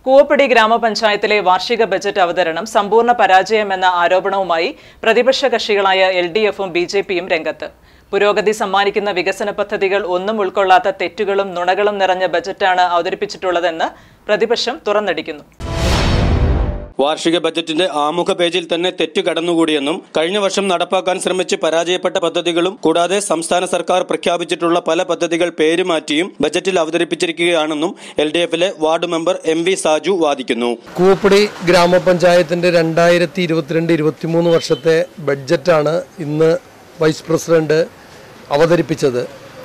കൂവപ്പടി ഗ്രാമപഞ്ചായത്തിലെ വാർഷിക ബജറ്റ് അവതരണം സമ്പൂർണ്ണ പരാജയമെന്ന ആരോപണവുമായി പ്രതിപക്ഷ കക്ഷികളായ എൽ ഡി എഫും ബി ജെ പിയും രംഗത്ത് പുരോഗതി സമ്മാനിക്കുന്ന വികസന പദ്ധതികൾ ഒന്നും ഉൾക്കൊള്ളാത്ത തെറ്റുകളും നുണകളും നിറഞ്ഞ ബജറ്റാണ് അവതരിപ്പിച്ചിട്ടുള്ളതെന്ന് പ്രതിപക്ഷം തുറന്നടിക്കുന്നു വാർഷിക ബജറ്റിന്റെ ആമുഖ പേജിൽ തന്നെ തെറ്റ് കടന്നുകൂടിയെന്നും കഴിഞ്ഞ വർഷം നടപ്പാക്കാൻ ശ്രമിച്ച് പരാജയപ്പെട്ട പദ്ധതികളും കൂടാതെ സംസ്ഥാന സർക്കാർ പ്രഖ്യാപിച്ചിട്ടുള്ള പല പദ്ധതികൾ പേരുമാറ്റിയും ബജറ്റിൽ അവതരിപ്പിച്ചിരിക്കുകയാണെന്നും എൽ ഡി എഫിലെ ward member M V Saju വാദിക്കുന്നു കൂവപ്പടി ഗ്രാമപഞ്ചായത്തിന്റെ രണ്ടായിരത്തി ഇരുപത്തിരണ്ട് ഇരുപത്തിമൂന്ന് വർഷത്തെ ബഡ്ജറ്റാണ് ഇന്ന് വൈസ് പ്രസിഡന്റ് അവതരിപ്പിച്ചത്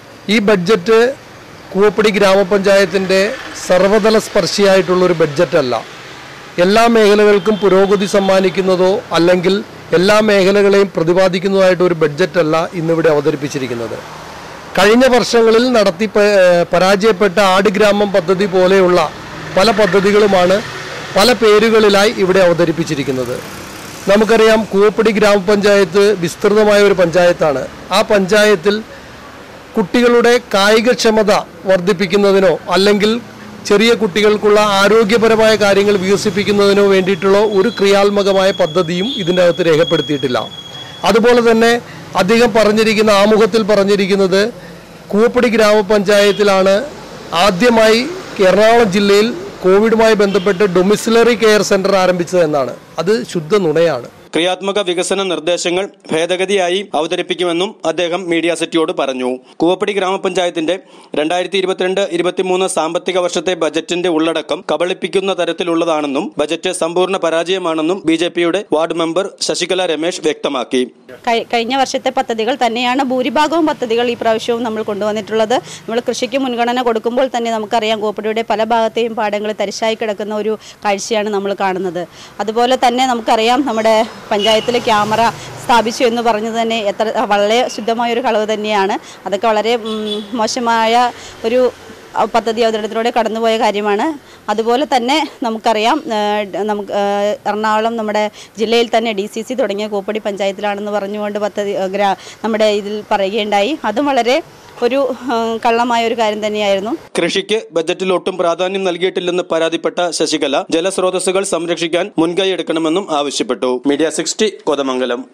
ഈ ബഡ്ജറ്റ് കൂവപ്പടി ഗ്രാമപഞ്ചായത്തിന്റെ സർവതല സ്പർശിയായിട്ടുള്ളൊരു ബഡ്ജറ്റല്ല എല്ലാ മേഖലകൾക്കും പുരോഗതി സമ്മാനിക്കുന്നതോ അല്ലെങ്കിൽ എല്ലാ മേഖലകളെയും പ്രതിപാദിക്കുന്നതായിട്ട് ഒരു ബഡ്ജറ്റല്ല ഇന്നിവിടെ അവതരിപ്പിച്ചിരിക്കുന്നത് കഴിഞ്ഞ വർഷങ്ങളിൽ നടത്തി പ- ഏഹ് പരാജയപ്പെട്ട ആടുഗ്രാമം പദ്ധതി പോലെയുള്ള പല പദ്ധതികളുമാണ് പല പേരുകളിലായി ഇവിടെ അവതരിപ്പിച്ചിരിക്കുന്നത് നമുക്കറിയാം കൂവപ്പടി ഗ്രാമപഞ്ചായത്ത് വിസ്തൃതമായ ഒരു പഞ്ചായത്താണ് ആ പഞ്ചായത്തിൽ കുട്ടികളുടെ കായികക്ഷമത വർദ്ധിപ്പിക്കുന്നതിനോ അല്ലെങ്കിൽ ചെറിയ കുട്ടികൾക്കുള്ള ആരോഗ്യപരമായ കാര്യങ്ങൾ വികസിപ്പിക്കുന്നതിനോ വേണ്ടിയിട്ടുള്ള ഒരു ക്രിയാത്മകമായ പദ്ധതിയും ഇതിൻ്റെ അകത്ത് രേഖപ്പെടുത്തിയിട്ടില്ല അതുപോലെ തന്നെ അദ്ദേഹം പറഞ്ഞിരിക്കുന്ന ആമുഖത്തിൽ പറഞ്ഞിരിക്കുന്നത് കൂവപ്പടി ഗ്രാമപഞ്ചായത്തിലാണ് ആദ്യമായി എറണാകുളം ജില്ലയിൽ കോവിഡുമായി ബന്ധപ്പെട്ട് ഡൊമിസിലറി കെയർ സെന്റർ ആരംഭിച്ചത് എന്നാണ് അത് ശുദ്ധ നുണയാണ് ക്രിയാത്മക വികസന നിർദ്ദേശങ്ങൾ ഭേദഗതിയായി അവതരിപ്പിക്കുമെന്നും അദ്ദേഹം മീഡിയ സിറ്റിയോട് പറഞ്ഞു കൂവപ്പടി ഗ്രാമപഞ്ചായത്തിന്റെ രണ്ടായിരത്തി ഇരുപത്തിരണ്ട് ഇരുപത്തിമൂന്ന് സാമ്പത്തിക വർഷത്തെ ബജറ്റിന്റെ ഉള്ളടക്കം കബളിപ്പിക്കുന്ന തരത്തിലുള്ളതാണെന്നും ബജറ്റ് സമ്പൂർണ്ണ പരാജയമാണെന്നും ബി ജെ പിയുടെ വാർഡ് മെമ്പർ ശശികല രമേശ് വ്യക്തമാക്കി കഴി- കഴിഞ്ഞ വർഷത്തെ പദ്ധതികൾ തന്നെയാണ് ഭൂരിഭാഗവും പദ്ധതികൾ ഈ പ്രാവശ്യവും നമ്മൾ കൊണ്ടുവന്നിട്ടുള്ളത് നമ്മൾ കൃഷിക്ക് മുൻഗണന കൊടുക്കുമ്പോൾ തന്നെ നമുക്കറിയാം കോപ്പടിയുടെ പല ഭാഗത്തെയും പാടങ്ങൾ തരിശായി കിടക്കുന്ന ഒരു കാഴ്ചയാണ് നമ്മൾ കാണുന്നത് അതുപോലെ തന്നെ നമുക്കറിയാം നമ്മുടെ പഞ്ചായത്തിൽ ക്യാമറ സ്ഥാപിച്ചു എന്ന് പറഞ്ഞത് തന്നെ എത്ര വളരെ ശുദ്ധമായ ഒരു കളവ് തന്നെയാണ് അതൊക്കെ വളരെ ഉം, മോശമായ ഒരു അഹ് പദ്ധതി അവതരണത്തിലൂടെ കടന്നുപോയ കാര്യമാണ് അതുപോലെ തന്നെ നമുക്കറിയാം ഏഹ്, ഡ- നമുക്ക് ഏഹ്, എറണാകുളം നമ്മുടെ ജില്ലയിൽ തന്നെ ഡി സി സി തുടങ്ങിയ കൂപ്പടി പഞ്ചായത്തിലാണെന്ന് പറഞ്ഞുകൊണ്ട് പദ്ധതി ഏഹ്, ഗ്രാ നമ്മുടെ ഇതിൽ പറയുകയുണ്ടായി അതും വളരെ ഒരു ഏഹ്, കള്ളമായ ഒരു കാര്യം തന്നെയായിരുന്നു കൃഷിക്ക് ബജറ്റിൽ ഒട്ടും പ്രാധാന്യം നൽകിയിട്ടില്ലെന്ന് പരാതിപ്പെട്ട ശശികല ജലസ്രോതസ്സുകൾ സംരക്ഷിക്കാൻ മുൻകൈയെടുക്കണമെന്നും ആവശ്യപ്പെട്ടു മീഡിയ സിക്സ്റ്റി കോതമംഗലം